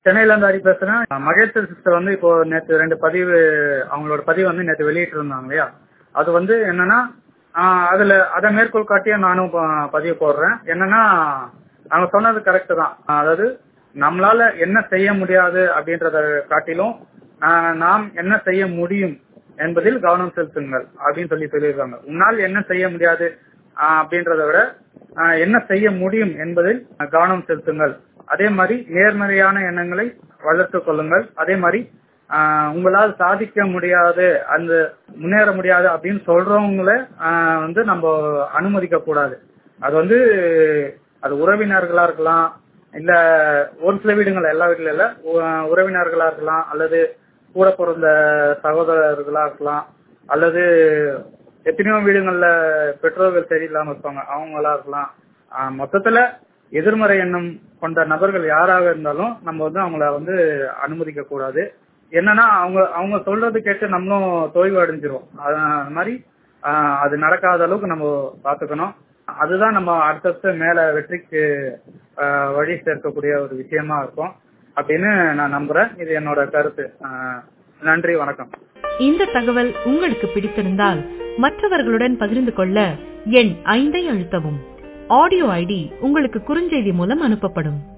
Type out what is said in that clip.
சென்னையில இருந்து ஹரி பேசுறேன் மகேஸ்வர் சிஸ்டர் வந்து இப்போ நேற்று ரெண்டு பதிவு அவங்களோட பதிவு வந்து நேற்று வெளியிட்டு இருந்தாங்க இல்லையா அது வந்து என்னன்னா ஆஹ் அதுல அதை மேற்கோள் காட்டியே நானும் ப- பதிவு போடுறேன் என்னன்னா அவங்க சொன்னது கரெக்ட் தான் அதாவது நம்மளால என்ன செய்ய முடியாது அப்படின்றத காட்டிலும் ஆஹ் நாம் என்ன செய்ய முடியும் என்பதில் கவனம் செலுத்துங்கள் அப்படின்னு சொல்லி சொல்லியிருக்காங்க உன்னால் என்ன செய்ய முடியாது ஆஹ் அப்படின்றத விட ஆஹ் என்ன செய்ய முடியும் என்பதில் கவனம் செலுத்துங்கள் அதே மாதிரி நேர்மறையான எண்ணங்களை வளர்த்துக் கொள்ளுங்கள் அதே மாதிரி ஆஹ் உங்களால் சாதிக்க முடியாது அந்த முன்னேற முடியாது அப்படின்னு சொல்றவங்கள ஆஹ் வந்து நம்ம அனுமதிக்க கூடாது அது வந்து அது உறவினர்களா இருக்கலாம் இல்ல ஒரு சில வீடுகள் எல்லா வீட்டுல இல்ல உ- உறவினர்களா இருக்கலாம் அல்லது கூட பிறந்த சகோதரர்களா இருக்கலாம் அல்லது எத்தனையோ வீடுகள்ல பெற்றோர்கள் சரியில்லாம இருப்பாங்க அவங்களா இருக்கலாம் ஆஹ் மொத்தத்துல எதிர்மறை எண்ணம் கொண்ட நபர்கள் யாராக இருந்தாலும் நம்ம வந்து அவங்கள வந்து அனுமதிக்க கூடாது என்னன்னா அவங்க அவங்க சொல்றது கேட்டு நம்மளும் தொய்வு அடைஞ்சிரும் அது அந்த மாதிரி ஆஹ் அது நடக்காத அளவுக்கு நம்ம பாத்துக்கணும் அதுதான் நம்ம அடுத்தடுத்து மேல வெற்றிக்கு ஆஹ் வழி சேர்க்கக்கூடிய ஒரு விஷயமா இருக்கும் அப்படின்னு நான் நம்புறேன் இது என்னோட கருத்து ஆஹ் நன்றி வணக்கம் இந்த தகவல் உங்களுக்கு பிடித்திருந்தால் மற்றவர்களுடன் பகிர்ந்து கொள்ள எண் ஐந்தை அழுத்தவும் ஆடியோ ஐடி உங்களுக்கு குறுஞ்செய்தி மூலம் அனுப்பப்படும்